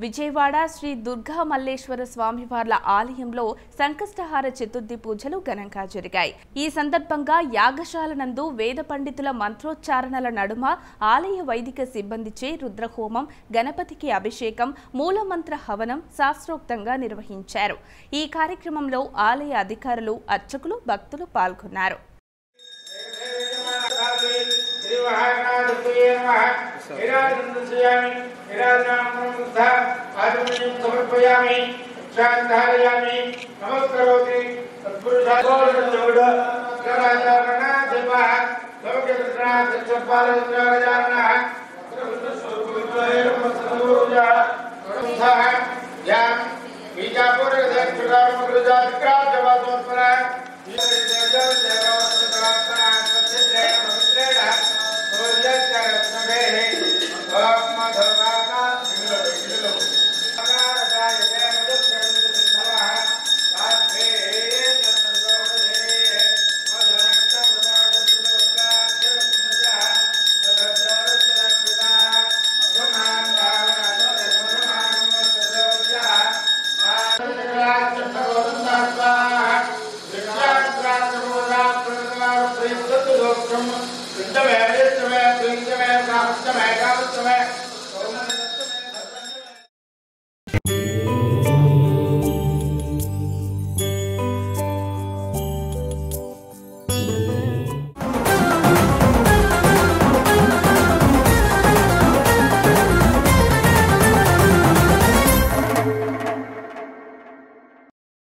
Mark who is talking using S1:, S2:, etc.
S1: విజయవాడ శ్రీ దుర్గా మల్లేశ్వర స్వామివార్ల ఆలయంలో సంకష్టహార చతుర్థి పూజలు ఘనంగా జరిగాయి ఈ సందర్భంగా యాగశాల నందు వేద పండితుల మంత్రోచ్చారణల నడుమ ఆలయ వైదిక సిబ్బందిచే రుద్రహోమం గణపతికి అభిషేకం మూలమంత్ర హవనం శాస్త్రోక్తంగా నిర్వహించారు ఈ కార్యక్రమంలో ఆలయ అధికారులు అర్చకులు భక్తులు పాల్గొన్నారు
S2: సమర్పయామి ధారయామి నమస్కరోతి బీజాపూర్ ృండమే ృండమే ృండమే కామస్తమే కామస్తమే